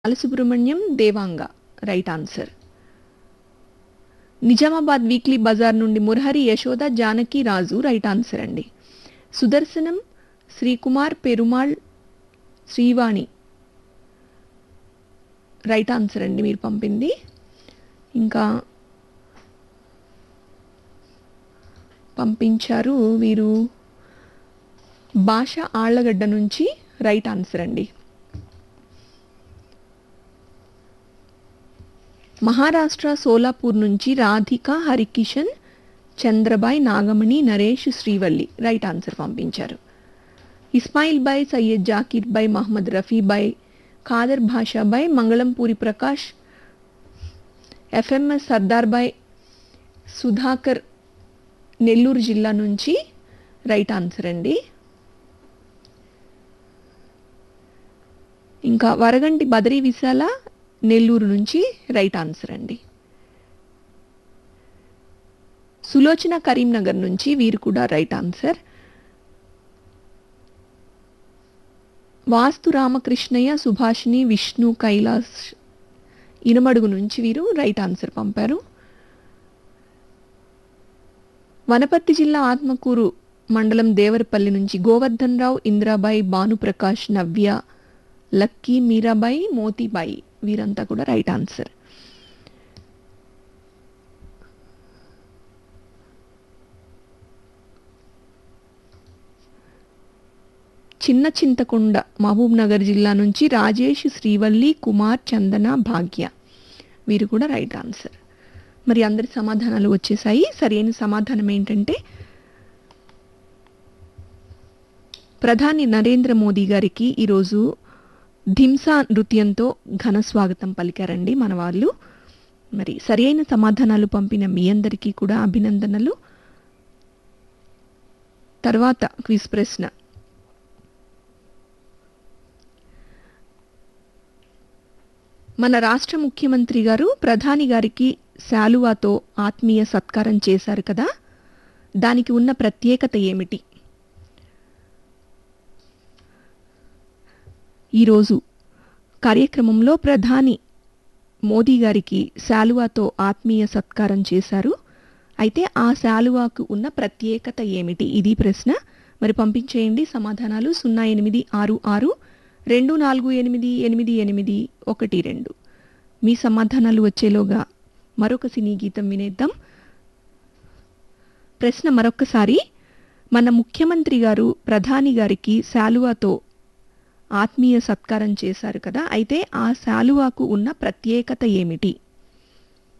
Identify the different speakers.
Speaker 1: Balasubrahmanyam Devanga right answer Nizamabad weekly bazaar నుండి Murahari Yashoda Janaki Raju right answer అండి Sudarshanam Srikumar Perumal Srivani right answer అండి మీరు పంపింది ఇంకా పంపించారు వీరు భాష ఆళ్లగడ్డ నుంచి రైట్ ఆన్సర్ అండి మహారాష్ట్ర సోలాపూర్ నుంచి రాధిక హరికిషన్ చంద్రబాయ్ నాగమణి నరేష్ శ్రీవల్లి రైట్ ఆన్సర్ పంపించారు ఇస్మాయిల్ బాయ్ సయ్యద్ జాకీర్ బాయ్ మహమ్మద్ రఫీ బాయ్ ఖాదర్ భాషా బాయ్ మంగళంపూరి ప్రకాష్ ఎఫ్ఎంఎస్ సర్దార్ బాయ్ సుధాకర్ నెల్లూరు జిల్లా నుంచి రైట్ ఆన్సర్ అండి ఇంకా వరగంటి బదరీ విశాల నెల్లూరు నుంచి రైట్ ఆన్సర్ అండి సులోచన కరీంనగర్ నుంచి వీరు కూడా రైట్ ఆన్సర్ వాస్తు రామకృష్ణయ్య సుభాషిణి విష్ణు కైలాస్ ఇనమడుగు నుంచి వీరు రైట్ ఆన్సర్ పంపారు వనపర్తి జిల్లా ఆత్మకూరు మండలం దేవరపల్లి నుంచి గోవర్ధన్ రావు ఇంద్రాబాయి భానుప్రకాష్ నవ్య లక్కీ మీరాబాయి మోతీబాయి వీరంతా కూడా రైట్ ఆన్సర్ చిన్న చింతకొండ మహబూబ్ నగర్ జిల్లా నుంచి రాజేష్ శ్రీవల్లి కుమార్ చందన భాగ్య వీరు కూడా రైట్ ఆన్సర్ మరి అందరి సమాధానాలు వచ్చేసాయి సరైన సమాధానం ఏంటంటే ప్రధాని నరేంద్ర మోదీ గారికి ఈరోజు ధింసా నృత్యంతో ఘన స్వాగతం పలికారండి మన వాళ్ళు మరి సరైన సమాధానాలు పంపిన మీ అందరికీ కూడా అభినందనలు తర్వాత క్విజ్ ప్రశ్న మన రాష్ట్ర ముఖ్యమంత్రి గారు ప్రధాని గారికి శాలువాతో ఆత్మీయ సత్కారం చేశారు కదా దానికి ఉన్న ప్రత్యేకత ఏమిటి ఈరోజు కార్యక్రమంలో ప్రధాని మోదీ గారికి శాలువాతో ఆత్మీయ సత్కారం చేశారు అయితే ఆ శాలువాకు ఉన్న ప్రత్యేకత ఏమిటి ఇది ప్రశ్న మరి పంపించేయండి సమాధానాలు సున్నా ఎనిమిది ఆరు ఆరు రెండు నాలుగు ఎనిమిది ఎనిమిది ఎనిమిది ఒకటి రెండు మీ సమాధానాలు వచ్చేలోగా మరొక సినీ గీతం వినేద్దాం ప్రశ్న మరొక్కసారి మన ముఖ్యమంత్రి గారు ప్రధాని గారికి శాలువాతో ఆత్మీయ సత్కారం చేశారు కదా అయితే ఆ శాలువాకు ఉన్న ప్రత్యేకత ఏమిటి